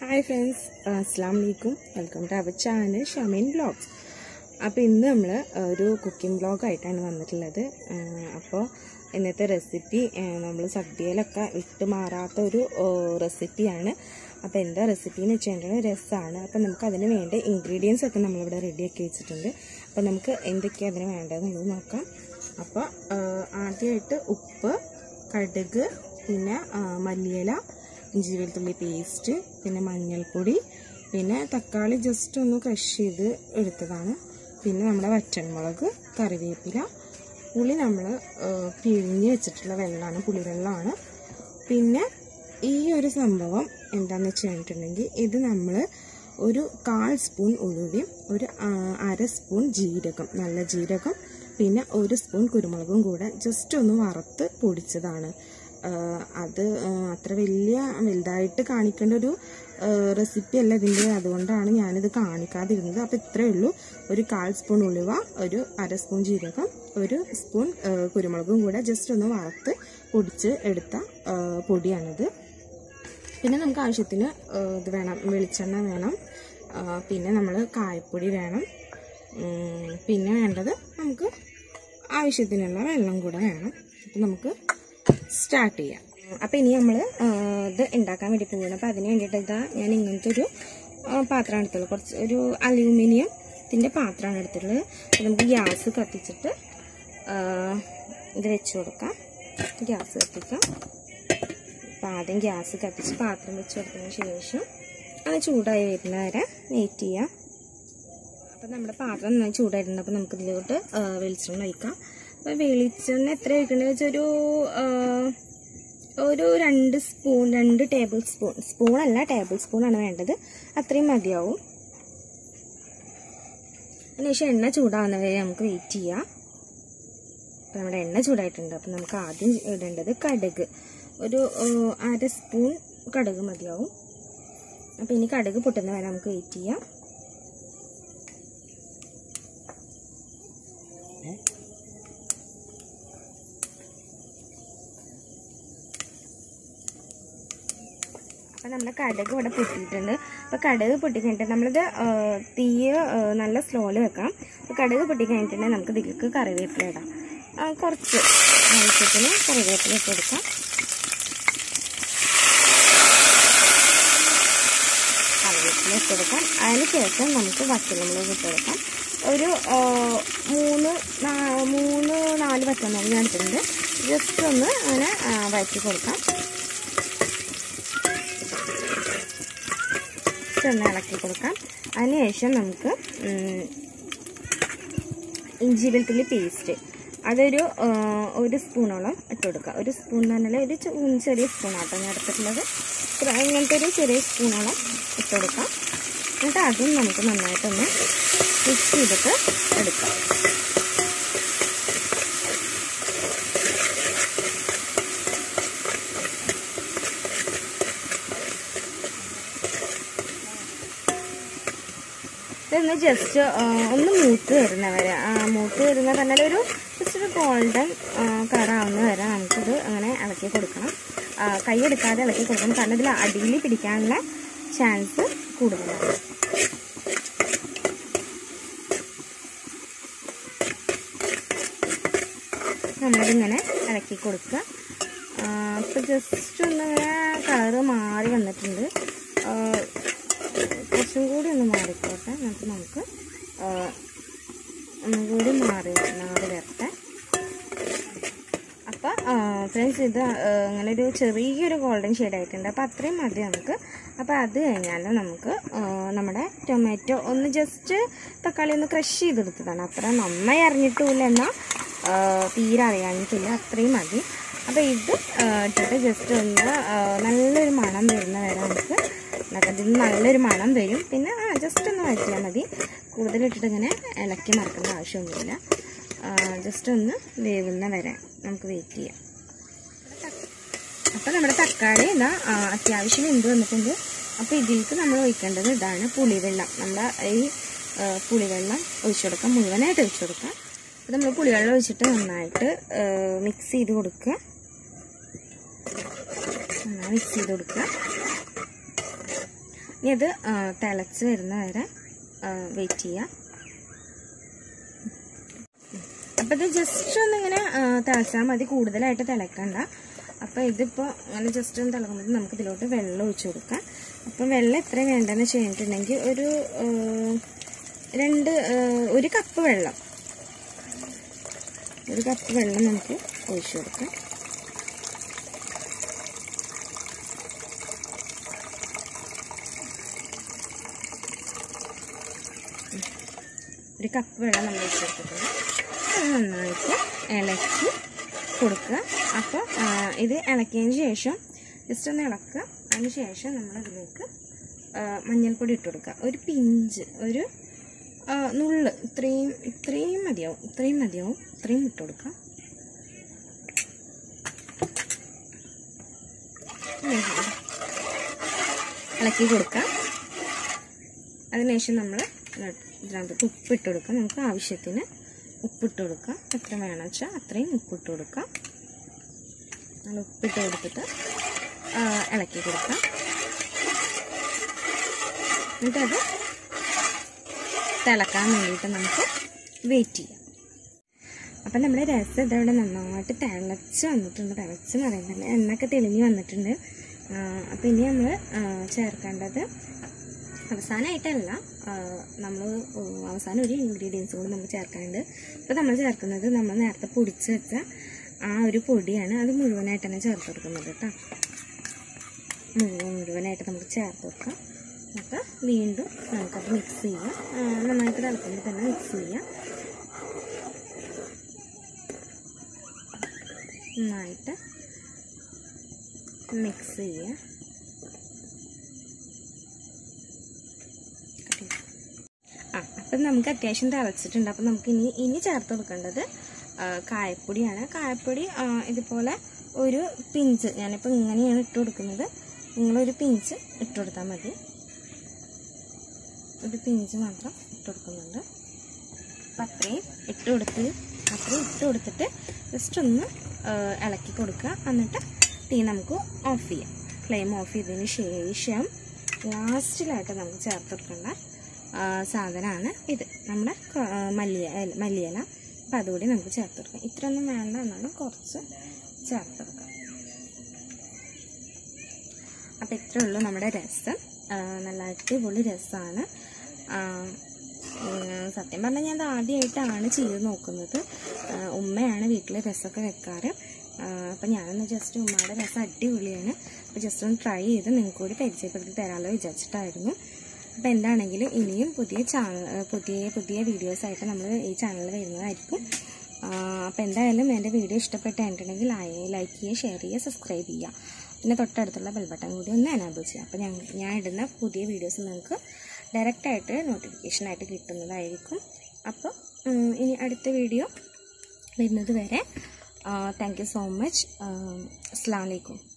hi friends അസ്സാം വലൈക്കും welcome to our channel Shameen blogs അപ്പോൾ ഇന്ന് നമ്മൾ ഒരു കുക്കിംഗ് ബ്ലോഗായിട്ടാണ് വന്നിട്ടുള്ളത് അപ്പോൾ ഇന്നത്തെ റെസിപ്പി നമ്മൾ സദ്യയിലൊക്കെ വിട്ട് മാറാത്ത ഒരു റെസിപ്പിയാണ് അപ്പോൾ എന്താ റെസിപ്പി എന്ന് വെച്ചിട്ടുണ്ടെങ്കിൽ രസമാണ് അപ്പോൾ നമുക്ക് അതിന് വേണ്ട ഇൻഗ്രീഡിയൻസ് ഒക്കെ നമ്മളിവിടെ റെഡിയാക്കി വെച്ചിട്ടുണ്ട് അപ്പോൾ നമുക്ക് എന്തൊക്കെയാണ് അതിന് വേണ്ടതെന്നുള്ളത് നോക്കാം അപ്പോൾ ആദ്യമായിട്ട് ഉപ്പ് കടുക് പിന്നെ ആ, മല്ലിയില ഇഞ്ചി വെളുത്തുള്ളി പേസ്റ്റ് പിന്നെ മഞ്ഞൾപ്പൊടി പിന്നെ തക്കാളി ജസ്റ്റ് ഒന്ന് ക്രഷ് ചെയ്ത് എടുത്തതാണ് പിന്നെ നമ്മുടെ വറ്റൻമുളക് കറിവേപ്പില പുളി നമ്മൾ പിഴിഞ്ഞ് വെച്ചിട്ടുള്ള വെള്ളമാണ് പുളിവെള്ളമാണ് പിന്നെ ഈ ഒരു സംഭവം എന്താണെന്ന് വെച്ച് കഴിഞ്ഞിട്ടുണ്ടെങ്കിൽ ഇത് നമ്മൾ ഒരു കാൽ സ്പൂൺ ഉലുവയും ഒരു ആ, അര സ്പൂൺ ജീരകം നല്ല ജീരകം പിന്നെ ഒരു സ്പൂൺ കുരുമുളകും കൂടെ ജസ്റ്റ് ഒന്ന് വറുത്ത് പൊടിച്ചതാണ് ആ, അത് ആ, അത്ര വലിയ വലുതായിട്ട് കാണിക്കേണ്ട ഒരു റെസിപ്പി അല്ല ഇതിൻ്റെ അതുകൊണ്ടാണ് ഞാനിത് കാണിക്കാതിരുന്നത് അപ്പോൾ ഇത്രയേ ഉള്ളൂ ഒരു കാൽ സ്പൂൺ ഉലുവ ഒരു അര സ്പൂൺ ജീരകം ഒരു സ്പൂൺ ആ, കുരുമുളകും കൂടെ ജസ്റ്റ് ഒന്ന് വറുത്ത് പൊടിച്ച് എടുത്ത ആ, പൊടിയാണിത് പിന്നെ നമുക്ക് ആവശ്യത്തിന് ആ, ഇത് വേണം വെളിച്ചെണ്ണ വേണം ആ, പിന്നെ നമ്മൾ കായപ്പൊടി വേണം ഉം, പിന്നെ വേണ്ടത് നമുക്ക് ആവശ്യത്തിനുള്ള വെള്ളം കൂടെ വേണം അപ്പം നമുക്ക് സ്റ്റാർട്ട് ചെയ്യാം അപ്പം ഇനി നമ്മൾ ഇത് ഉണ്ടാക്കാൻ വേണ്ടി പോകുന്നത് അപ്പം അതിന് വേണ്ടിയിട്ട് ഇതാ ഞാൻ ഇങ്ങനത്തെ ഒരു ആ, പാത്രമാണ് എടുത്തുള്ളത് കുറച്ച് ഒരു അലൂമിനിയത്തിൻ്റെ പാത്രമാണ് എടുത്തിട്ടുള്ളത് അപ്പം നമുക്ക് ഗ്യാസ് കത്തിച്ചിട്ട് ആ, ഇത് വെച്ച് കൊടുക്കാം ഗ്യാസ് കത്തിക്കാം അപ്പം ആദ്യം ഗ്യാസ് കത്തിച്ച് പാത്രം വെച്ച് കൊടുത്തതിന് ശേഷം അത് ചൂടായി വരുന്ന വരെ വെയിറ്റ് ചെയ്യാം അപ്പം നമ്മുടെ പാത്രം നന്നായി ചൂടായിട്ടുണ്ട് അപ്പം നമുക്ക് ഇതിലോട്ട് ആ, വെളിച്ചെണ്ണ ഒഴിക്കാം അപ്പം വെളിച്ചെണ്ണ എത്ര ഒഴിക്കേണ്ടത് വെച്ചാൽ ഒരു ആ, ഒരു രണ്ട് സ്പൂൺ രണ്ട് ടേബിൾ സ്പൂൺ സ്പൂണല്ല ടേബിൾ സ്പൂണാണ് വേണ്ടത് അത്രയും മതിയാവും അതിനുശേഷം എണ്ണ ചൂടാവുന്ന വരെ നമുക്ക് വെയിറ്റ് ചെയ്യാം അപ്പം നമ്മുടെ എണ്ണ ചൂടായിട്ടുണ്ട് അപ്പം നമുക്ക് ആദ്യം ഇടേണ്ടത് കടുക് ഒരു ആ, അര സ്പൂൺ കടുക് മതിയാവും അപ്പം ഇനി കടുക് പൊട്ടുന്ന വരെ നമുക്ക് വെയിറ്റ് ചെയ്യാം അപ്പം നമ്മുടെ കടുക് ഇവിടെ പൊട്ടിയിട്ടുണ്ട് അപ്പോൾ കടുക് പൊട്ടി കഴിഞ്ഞിട്ട് നമ്മളിത് ആ, തീയ് ആ, നല്ല സ്ലോയിൽ വെക്കാം അപ്പോൾ കടുക് പൊട്ടി കഴിഞ്ഞിട്ടുണ്ടെങ്കിൽ നമുക്ക് ഇതിലേക്ക് കറിവേപ്പില ഇടാം ആ, കുറച്ച് ആവശ്യത്തിന് കറിവേപ്പില ഇട്ട് കൊടുക്കാം കറിവേപ്പില ഇട്ട് കൊടുക്കാം അതിന് ശേഷം നമുക്ക് വറ്റൽമുളക് ഇട്ട് കൊടുക്കാം ഒരു ആ, മൂന്ന് നാ- മൂന്ന് നാല് വറ്റൽമുളക് ഞാൻ എടുത്തിട്ടുണ്ട് ജസ്റ്റ് ഒന്ന് അങ്ങനെ ആ, വഴറ്റി കൊടുക്കാം ജസ്റ്റ് ഒന്ന് ഇളക്കി കൊടുക്കാം അതിനുശേഷം നമുക്ക് ഉം, ഇഞ്ചി വെളുത്തുള്ളി പേസ്റ്റ് അതൊരു ആ, ഒരു സ്പൂണോളം ഇട്ട് കൊടുക്കുക ഒരു സ്പൂൺ എന്ന് പറഞ്ഞാൽ ഒരു ചെ- ഉം, ചെറിയ സ്പൂണാട്ടോ ഞാൻ എടുത്തിട്ടുള്ളത് ഇത്ര- ഇങ്ങനത്തെ ഒരു ചെറിയ സ്പൂണോളം ഇട്ട് കൊടുക്കാം എന്നിട്ട് അതും നമുക്ക് നന്നായിട്ടൊന്ന് മിക്സ് ചെയ്തിട്ട് എടുക്കാം ഇതൊന്ന് ജസ്റ്റ് ഒന്ന് മൂത്ത് വരുന്ന വരെ ആ, മൂത്ത് വരുന്ന പറഞ്ഞാൽ ഒരു ജസ്റ്റ് ഒരു ഗോൾഡൻ കളർ ആവുന്ന വരെ നമുക്കിത് അങ്ങനെ ഇളക്കി കൊടുക്കണം ആ, കൈ എടുക്കാതെ ഇളക്കി കൊടുക്കണം കാരണം ഇതിൽ അടിയിൽ പിടിക്കാനുള്ള ചാൻസ് കൂടുതലാണ് നമ്മളിതിങ്ങനെ ഇളക്കി കൊടുക്കുക അപ്പോൾ ജസ്റ്റ് ഒന്ന് കളറ് മാറി വന്നിട്ടുണ്ട് ആ, കുറച്ചും കൂടി ഒന്ന് മാറിക്കോട്ടെ എന്നിട്ട് നമുക്ക് ആ, ഒന്നും കൂടി മാറി മാറി വരട്ടെ അപ്പോൾ ഫ്രണ്ട്സ് ഇത് ആ, അങ്ങനെ ഒരു ചെറിയൊരു ഗോൾഡൻ ഷെയ്ഡ് ആയിട്ടുണ്ട് അപ്പോൾ അത്രയും മതി നമുക്ക് അപ്പോൾ അത് കഴിഞ്ഞാൽ നമുക്ക് ആ, നമ്മുടെ ടൊമാറ്റോ ഒന്ന് ജസ്റ്റ് തക്കാളി ഒന്ന് ക്രഷ് ചെയ്തെടുത്തതാണ് അത്ര നന്നായി അറിഞ്ഞിട്ടുമില്ല എന്നാൽ ആ, തീരെ അറിയാഞ്ഞിട്ടില്ല അത്രയും മതി അപ്പോൾ ഇത് ആ, ഇട്ടിട്ട് ജസ്റ്റ് ഒന്ന് ആ, നല്ലൊരു മണം വരുന്ന വരെ നമുക്ക് ഉണ്ടാക്കാം ഇതിന് നല്ലൊരു മണം വരും പിന്നെ ആ ജസ്റ്റ് ഒന്ന് വഴറ്റിയാൽ മതി കൂടുതലിട്ടിട്ട് ഇങ്ങനെ ഇളക്കി മറക്കേണ്ട ആവശ്യമൊന്നുമില്ല ജസ്റ്റ് ഒന്ന് വേവുന്ന വരെ നമുക്ക് വെയിറ്റ് ചെയ്യാം അപ്പോൾ നമ്മുടെ തക്കാളി ഇതാ ആ, അത്യാവശ്യം വെന്ത് വന്നിട്ടുണ്ട് അപ്പോൾ ഇതിലേക്ക് നമ്മൾ ഒഴിക്കേണ്ടത് ഇതാണ് പുളിവെള്ളം നമ്മുടെ ഈ ആ, പുളിവെള്ളം ഒഴിച്ചു കൊടുക്കാം മുഴുവനായിട്ട് ഒഴിച്ചു കൊടുക്കാം അപ്പോൾ നമ്മൾ പുളിവെള്ളം ഒഴിച്ചിട്ട് നന്നായിട്ട് മിക്സ് ചെയ്ത് കൊടുക്കുക നന്നായി മിക്സ് ചെയ്ത് കൊടുക്കുക ഇനി അത് ആ, തിളച്ച് വരുന്ന വരെ വെയിറ്റ് ചെയ്യാം അപ്പോൾ ഇത് ജസ്റ്റ് ഒന്നിങ്ങനെ തിളച്ചാൽ മതി കൂടുതലായിട്ട് തിളക്കണ്ട അപ്പോൾ ഇതിപ്പോൾ അങ്ങനെ ജസ്റ്റ് ഒന്ന് തിളക്കുമ്പോൾ നമുക്ക് ഇതിലോട്ട് വെള്ളം ഒഴിച്ചു കൊടുക്കാം അപ്പം വെള്ളം എത്ര വേണ്ടതെന്ന് വെച്ച് കഴിഞ്ഞിട്ടുണ്ടെങ്കിൽ ഒരു ആ, രണ്ട് ആ, ഒരു കപ്പ് വെള്ളം ഒരു കപ്പ് വെള്ളം നമുക്ക് ഒഴിച്ചു കൊടുക്കാം ഒരു കപ്പ് വെള്ളം നമ്മൾ ഒഴിച്ചു കൊടുത്തിട്ടുണ്ട് അത് നന്നായിട്ട് ഇളക്കി കൊടുക്കുക അപ്പോൾ ആ, ഇത് ഇളക്കിയതിന് ശേഷം ജസ്റ്റ് ഒന്ന് ഇളക്കുക അതിന് ശേഷം നമ്മൾ ഇതിലേക്ക് ആ, മഞ്ഞൾപ്പൊടി ഇട്ട് കൊടുക്കുക ഒരു പിഞ്ച് ഒരു ആ, നുള്ള് ഇത്രയും ഇത്രയും മതിയാവും ഇത്രയും മതിയാവും ഇത്രയും ഇട്ട് കൊടുക്കാം ഇളക്കി കൊടുക്കാം അതിനുശേഷം നമ്മൾ ഇതിനകത്ത് ഉപ്പിട്ട് കൊടുക്കാം നമുക്ക് ആവശ്യത്തിന് ഉപ്പിട്ട് കൊടുക്കാം എത്ര വേണം വെച്ചാൽ അത്രയും ഉപ്പിട്ട് കൊടുക്കാം നമ്മൾ ഉപ്പിട്ട് കൊടുത്തിട്ട് ആ, ഇളക്കി കൊടുക്കാം എന്നിട്ടത് തിളക്കാൻ വേണ്ടിയിട്ട് നമുക്ക് വെയിറ്റ് ചെയ്യാം അപ്പം നമ്മുടെ രസം ഇതവിടെ നന്നായിട്ട് തിളച്ച് വന്നിട്ടുണ്ട് തിളച്ച് എന്ന് പറയുന്നത് എണ്ണയൊക്കെ തെളിഞ്ഞ് വന്നിട്ടുണ്ട് അപ്പം ഇനി നമ്മൾ ചേർക്കേണ്ടത് അവസാനമായിട്ടല്ല നമ്മൾ അവസാനം ഒരു ഇൻഗ്രീഡിയൻസ് കൂടി നമുക്ക് ചേർക്കാനുണ്ട് ഇപ്പോൾ നമ്മൾ ചേർക്കുന്നത് നമ്മൾ നേരത്തെ പൊടിച്ച് വെച്ച ആ ഒരു പൊടിയാണ് അത് മുഴുവനായിട്ട് തന്നെ ചേർത്ത് കൊടുക്കുന്നത് കേട്ടോ മുഴുവൻ മുഴുവനായിട്ട് നമുക്ക് ചേർത്ത് കൊടുക്കാം എന്നിട്ട് വീണ്ടും നമുക്കത് മിക്സ് ചെയ്യാം ആ, നന്നായിട്ട് തിളക്കുമ്പോൾ തന്നെ മിക്സ് ചെയ്യാം നന്നായിട്ട് മിക്സ് ചെയ്യുക ആ അപ്പം നമുക്ക് അത്യാവശ്യം തിളച്ചിട്ടുണ്ട് അപ്പം നമുക്ക് ഇനി ഇനി ചേർത്ത് കൊടുക്കേണ്ടത് ആ, കായപ്പൊടിയാണ് കായപ്പൊടി ആ, ഇതുപോലെ ഒരു പിഞ്ച് ഞാനിപ്പോൾ ഇങ്ങനെയാണ് ഇട്ട് കൊടുക്കുന്നത് നിങ്ങളൊരു പിഞ്ച് ഇട്ട് കൊടുത്താൽ മതി ഒരു പിഞ്ച് മാത്രം ഇട്ട് കൊടുക്കുന്നുണ്ട് അപ്പം അത്രയും ഇട്ട് കൊടുത്ത് അത്രയും ഇട്ട് കൊടുത്തിട്ട് ജസ്റ്റ് ഒന്ന് ആ, ഇളക്കി കൊടുക്കുക എന്നിട്ട് തീ നമുക്ക് ഓഫ് ചെയ്യാം ഫ്ലെയിം ഓഫ് ചെയ്തതിന് ശേഷം ലാസ്റ്റിലായിട്ട് നമുക്ക് ചേർത്ത് കൊടുക്കേണ്ട ആ, സാധനമാണ് ഇത് നമ്മുടെ ക- ആ, മല്ലിയ ഇല- മല്ലിയില അപ്പം അതുകൂടി നമുക്ക് ചേർത്ത് കൊടുക്കാം ഇത്രയൊന്നും വേണ്ട എന്നാണ് കുറച്ച് ചേർത്ത് കൊടുക്കാം അപ്പം ഇത്രയേ ഉള്ളൂ നമ്മുടെ രസം ആ, നല്ല അടിപൊളി രസമാണ് സത്യം പറഞ്ഞാൽ ഞാൻ ഇത് ആദ്യമായിട്ടാണ് ചെയ്ത് നോക്കുന്നത് ആ, ഉമ്മയാണ് വീട്ടിൽ രസമൊക്കെ വെക്കാറ് അപ്പം ഞാനൊന്ന് ജസ്റ്റ് ഉമ്മയുടെ രസം അടിപൊളിയാണ് അപ്പോൾ ജസ്റ്റ് ഒന്ന് ട്രൈ ചെയ്ത് നിങ്ങൾക്ക് കൂടി പരിചയപ്പെടുത്തി തരാമല്ലോ വിചാരിച്ചിട്ടായിരുന്നു അപ്പോൾ എന്താണെങ്കിലും ഇനിയും പുതിയ ചാനൽ പുതിയ പുതിയ വീഡിയോസായിട്ട് നമ്മൾ ഈ ചാനലിൽ വരുന്നതായിരിക്കും അപ്പോൾ എന്തായാലും എൻ്റെ വീഡിയോ ഇഷ്ടപ്പെട്ടിട്ടുണ്ടെങ്കിൽ ലൈക്ക് ചെയ്യുക ഷെയർ ചെയ്യുക സബ്സ്ക്രൈബ് ചെയ്യുക പിന്നെ തൊട്ടടുത്തുള്ള ബെൽ ബട്ടൺ കൂടി ഒന്ന് എനാബിൾ ചെയ്യുക അപ്പോൾ ഞാൻ ഞാൻ ഇടുന്ന പുതിയ വീഡിയോസ് നിങ്ങൾക്ക് ഡയറക്റ്റായിട്ട് നോട്ടിഫിക്കേഷനായിട്ട് കിട്ടുന്നതായിരിക്കും അപ്പോൾ ഉം, ഇനി അടുത്ത വീഡിയോ വരുന്നത് വരെ താങ്ക് യു സോ മച്ച് അസ്സാം വലൈക്കും